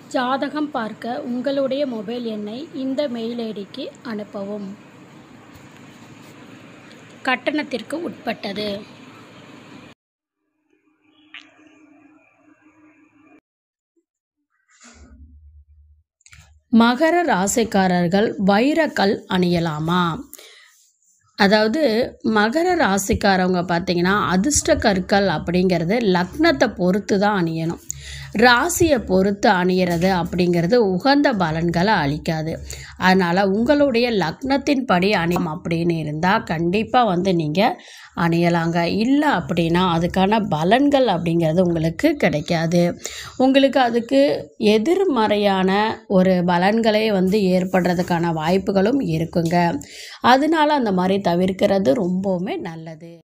ஜாதகம் பார்க்க உங்களுடைய மொபைல் எண்ணை இந்த மெயில் ஐடிக்கு அனுப்பவும் கட்டணத்திற்கு உட்பட்டது மகர ராசிக்காரர்கள் வைரக்கல் அணியலாமா அதாவது மகர ராசிக்காரவங்க பார்த்தீங்கன்னா அதிர்ஷ்ட கற்கள் அப்படிங்கிறது லக்னத்தை பொறுத்து தான் அணியணும் ராசியை பொறுத்து அணியிறது அப்படிங்கிறது உகந்த பலன்களை அளிக்காது அதனால் உங்களுடைய லக்னத்தின் படி அணியும் அப்படின்னு இருந்தால் கண்டிப்பாக வந்து நீங்கள் அணியலாங்க இல்லை அப்படின்னா அதுக்கான பலன்கள் அப்படிங்கிறது உங்களுக்கு கிடைக்காது உங்களுக்கு அதுக்கு எதிர்மறையான ஒரு பலன்களே வந்து ஏற்படுறதுக்கான வாய்ப்புகளும் இருக்குங்க அதனால அந்த மாதிரி தவிர்க்கிறது ரொம்பவுமே நல்லது